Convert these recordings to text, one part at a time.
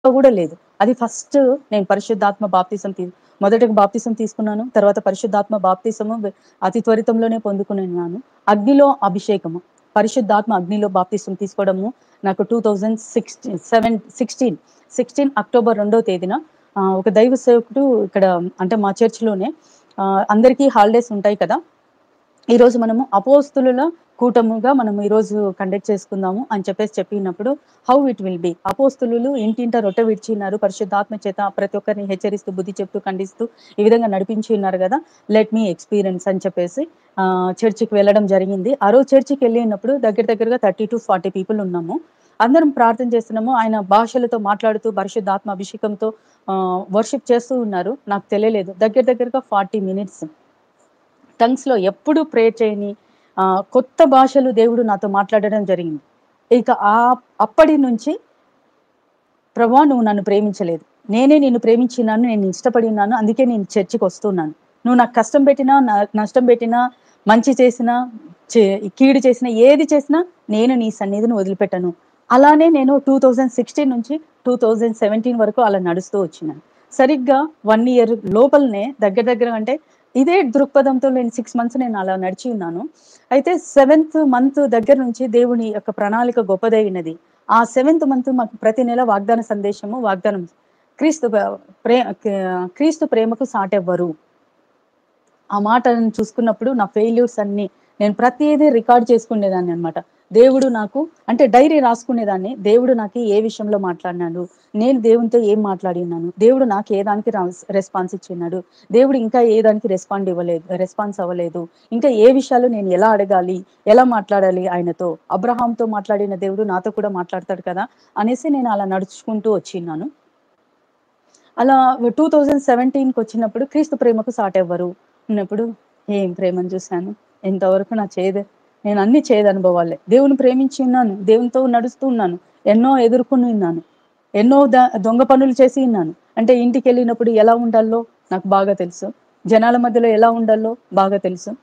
కూడా లేదు అది ఫస్ట్ నేను పరిశుద్ధాత్మ బాప్తిసం తీ మొదటగా బాప్తిసం తీసుకున్నాను తర్వాత పరిశుద్ధాత్మ బాప్తిసము అతి త్వరితంలోనే పొందుకున్నాను అగ్నిలో అభిషేకము పరిశుద్ధాత్మ అగ్నిలో బాప్తిసం తీసుకోవడము నాకు two thousand sixteen seven sixteen sixteen October రెండో తేదీన ఆ, ఒక దైవ సేవకుడు ఇక్కడ అంటే మా చర్చిలోనే ఆ, అందరికీ హాలిడేస్ ఉంటాయి కదా ఈ రోజు మనము అపోస్తుల కూటముగా మనం ఈ రోజు కండక్ట్ చేసుకుందాము అని చెప్పేసి చెప్పినప్పుడు హౌ ఇట్ విల్ బి అపోస్తులు ఇంటింట రొట్టె విడిచిన్నారు పరిశుద్ధాత్మ చేత ప్రతి ఒక్కరిని హెచ్చరిస్తూ బుద్ధి చెప్తూ ఖండిస్తూ ఈ విధంగా నడిపించి ఉన్నారు కదా లెట్ మీ ఎక్స్పీరియన్స్ అని చెప్పేసి ఆ, చర్చికి వెళ్ళడం జరిగింది ఆ రోజు చర్చికి వెళ్ళినప్పుడు దగ్గర దగ్గరగా థర్టీ టు ఫార్టీ పీపుల్ ఉన్నాము అందరం ప్రార్థన చేస్తున్నాము ఆయన భాషలతో మాట్లాడుతూ పరిశుద్ధాత్మ అభిషేకంతో వర్షిప్ చేస్తూ ఉన్నారు నాకు తెలియలేదు దగ్గర దగ్గరగా ఫార్టీ మినిట్స్ టంగ్స్ లో ఎప్పుడు ప్రే చేయని ఆ, కొత్త భాషలు దేవుడు నాతో మాట్లాడడం జరిగింది ఇక ఆ అప్పటి నుంచి ప్రభా నువ్వు నన్ను ప్రేమించలేదు నేనే నిన్ను ప్రేమించినాను నేను ఇష్టపడి ఉన్నాను అందుకే నేను చర్చికి వస్తున్నాను నువ్వు నాకు కష్టం పెట్టినా నా- నష్టం పెట్టినా మంచి చేసినా చే- కీడు చేసినా ఏది చేసినా నేను నీ సన్నిధిని వదిలిపెట్టను అలానే నేను టూ థౌజండ్ సిక్స్టీన్ నుంచి టూ థౌజండ్ సెవెంటీన్ వరకు అలా నడుస్తూ వచ్చినాను సరిగ్గా వన్ ఇయర్ లోపలనే దగ్గర దగ్గర అంటే ఇదే దృక్పథంతో నేను సిక్స్ మంత్స్ నేను అలా నడిచి ఉన్నాను అయితే సెవెంత్ మంత్ దగ్గర నుంచి దేవుని యొక్క ప్రణాళిక గొప్పదైనది ఆ సెవెంత్ మంత్ మాకు ప్రతి నెల వాగ్దాన సందేశము వాగ్దానం క్రీస్తు ప్రే క్రీస్తు ప్రేమకు సాటెవ్వరు ఆ మాటను చూసుకున్నప్పుడు నా ఫెయిల్యూర్స్ అన్ని నేను ప్రతిదీ రికార్డ్ చేసుకునేదాన్ని అన్నమాట దేవుడు నాకు అంటే డైరీ రాసుకునేదాన్ని దేవుడు నాకు ఏ విషయంలో మాట్లాడినాడు నేను దేవునితో ఏం మాట్లాడి ఉన్నాను దేవుడు నాకు ఏ దానికి రెస్పాన్స్ ఇచ్చినాడు దేవుడు ఇంకా ఏ దానికి రెస్పాండ్ ఇవ్వలేదు రెస్పాన్స్ అవ్వలేదు ఇంకా ఏ విషయాలు నేను ఎలా అడగాలి ఎలా మాట్లాడాలి ఆయనతో అబ్రహాంతో మాట్లాడిన దేవుడు నాతో కూడా మాట్లాడతాడు కదా అనేసి నేను అలా నడుచుకుంటూ వచ్చిన్నాను అలా టూ థౌజండ్ సెవెంటీన్కి వచ్చినప్పుడు క్రీస్తు ప్రేమకు సాటెవ్వరు ఉన్నప్పుడు ఏం ప్రేమను చూశాను ఎంతవరకు నా చేదు నేను అన్ని చేదు అనుభవాలే దేవుని ప్రేమించి ఉన్నాను దేవునితో నడుస్తూ ఉన్నాను ఎన్నో ఎదుర్కొని ఉన్నాను ఎన్నో ద- దొంగ పనులు చేసి ఉన్నాను అంటే ఇంటికి వెళ్ళినప్పుడు ఎలా ఉండాలో నాకు బాగా తెలుసు జనాల మధ్యలో ఎలా ఉండాలో బాగా తెలుసు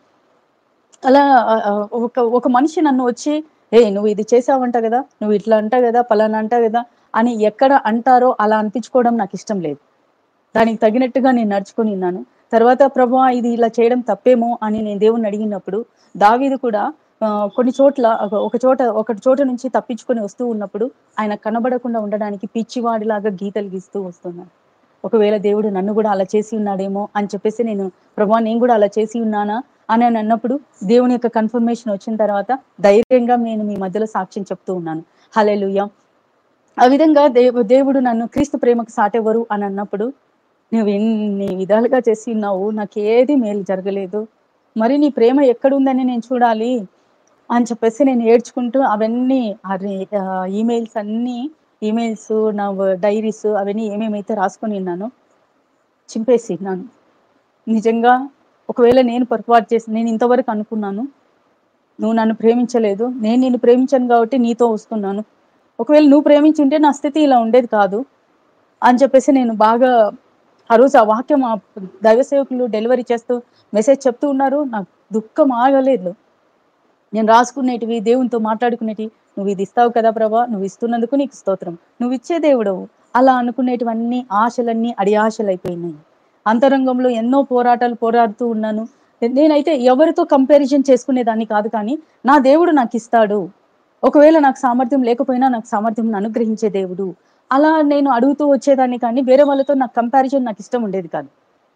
అలా ఆ, ఆ, ఒక ఒక మనిషి నన్ను వచ్చి ఏ నువ్వు ఇది చేసావంట కదా నువ్వు ఇట్లా అంట కదా పలానా అంట కదా అని ఎక్కడ అంటారో అలా అనిపించుకోవడం నాకు ఇష్టం లేదు దానికి తగినట్టుగా నేను నడుచుకొని ఉన్నాను తర్వాత ప్రభా ఇది ఇలా చేయడం తప్పేమో అని నేను దేవుణ్ణి అడిగినప్పుడు దావీదు కూడా ఆ, కొన్ని చోట్ల ఒక- ఒక చోట ఒక చోట నుంచి తప్పించుకొని వస్తూ ఉన్నప్పుడు ఆయన కనబడకుండా ఉండడానికి పిచ్చివాడిలాగా గీతలు గీస్తూ వస్తున్నాను ఒకవేళ దేవుడు నన్ను కూడా అలా చేసి ఉన్నాడేమో అని చెప్పేసి నేను ప్రభా నేను కూడా అలా చేసి ఉన్నానా అని అని అన్నప్పుడు దేవుని యొక్క కన్ఫర్మేషన్ వచ్చిన తర్వాత ధైర్యంగా నేను మీ మధ్యలో సాక్ష్యం చెప్తూ ఉన్నాను హల్లెలూయా ఆ విధంగా దేవు దేవుడు నన్ను క్రీస్తు ప్రేమకు సాటెవరు అని అన్నప్పుడు నువ్వు ఎన్ని విధాలుగా చేసి ఉన్నావు నాకు ఏది మేలు జరగలేదు మరి నీ ప్రేమ ఎక్కడుందని నేను చూడాలి అని చెప్పేసి నేను ఏడ్చుకుంటూ అవన్నీ ఈమెయిల్స్ అన్నీ ఈమెయిల్స్ నా డైరీస్ అవన్నీ ఏమేమైతే రాసుకొని ఉన్నానో చింపేసి ఉన్నాను నిజంగా ఒకవేళ నేను పొరపాటు చేసి నేను ఇంతవరకు అనుకున్నాను నువ్వు నన్ను ప్రేమించలేదు నేను నిన్ను ప్రేమించాను కాబట్టి నీతో వస్తున్నాను ఒకవేళ నువ్వు ప్రేమించుంటే నా స్థితి ఇలా ఉండేది కాదు అని చెప్పేసి నేను బాగా ఆ రోజు ఆ వాక్యం ఆ దైవ సేవకులు డెలివరీ చేస్తూ మెసేజ్ చెప్తూ ఉన్నారు నాకు దుఃఖం ఆగలేదు నేను రాసుకునేటివి దేవునితో మాట్లాడుకునేటివి నువ్వు ఇది ఇస్తావు కదా ప్రభా నువ్వు ఇస్తున్నందుకు నీకు స్తోత్రం నువ్వు ఇచ్చే దేవుడవు అలా అనుకునేటివన్నీ ఆశలన్నీ అడి ఆశలు అయిపోయినాయి అంతరంగంలో ఎన్నో పోరాటాలు పోరాడుతూ ఉన్నాను నేనైతే ఎవరితో కంపారిజన్ చేసుకునేదాన్ని కాదు కానీ నా దేవుడు నాకు ఇస్తాడు ఒకవేళ నాకు సామర్థ్యం లేకపోయినా నాకు సామర్థ్యం అనుగ్రహించే దేవుడు అలా నేను అడుగుతూ వచ్చేదాన్ని కానీ వేరే వాళ్ళతో నాకు కంపారిజన్ నాకు ఇష్టం ఉండేది కాదు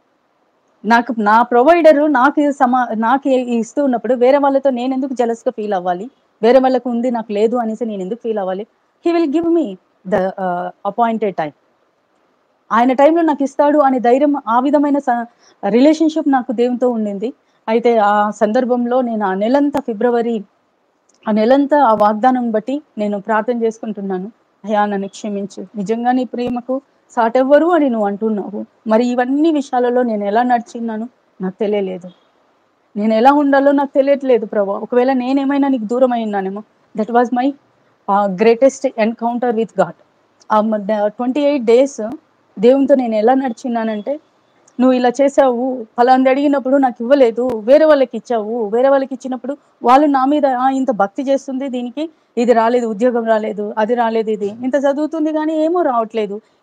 నాకు నా ప్రొవైడర్ నాకు ఇది సమా నాకు ఇ- ఇస్తూ ఉన్నప్పుడు వేరే వాళ్ళతో నేను ఎందుకు జలస్ గా ఫీల్ అవ్వాలి వేరే వాళ్ళకు ఉంది నాకు లేదు అనేసి నేను ఎందుకు ఫీల్ అవ్వాలి he will give me the appointed time ఆయన టైంలో నాకు ఇస్తాడు అనే ధైర్యం ఆ విధమైన రిలేషన్షిప్ నాకు దేవునితో ఉండింది అయితే ఆ సందర్భంలో నేను ఆ నెలంతా ఫిబ్రవరి ఆ నెలంతా ఆ వాగ్దానం బట్టి నేను ప్రార్థన చేసుకుంటున్నాను అయ్యా నన్ను క్షమించు నిజంగా నీ ప్రేమకు సాటెవ్వరు అని నువ్వు అంటున్నావు మరి ఇవన్నీ విషయాలలో నేను ఎలా నడిచిన్నాను నాకు తెలియలేదు నేను ఎలా ఉండాలో నాకు తెలియట్లేదు ప్రభా ఒకవేళ నేనేమైనా నీకు దూరం అయినానేమో that was my greatest encounter with God ఆ ట్వంటీ ఎయిట్ డేస్ దేవునితో నేను ఎలా నడిచిన్నానంటే నువ్వు ఇలా చేసావు ఫలాంది అడిగినప్పుడు నాకు ఇవ్వలేదు వేరే వాళ్ళకి ఇచ్చావు వేరే వాళ్ళకి ఇచ్చినప్పుడు వాళ్ళు నా మీద "ఆ, ఇంత భక్తి చేస్తుంది దీనికి ఇది రాలేదు ఉద్యోగం రాలేదు అది రాలేదు ఇది ఇంత చదువుతుంది కానీ ఏమో రావట్లేదు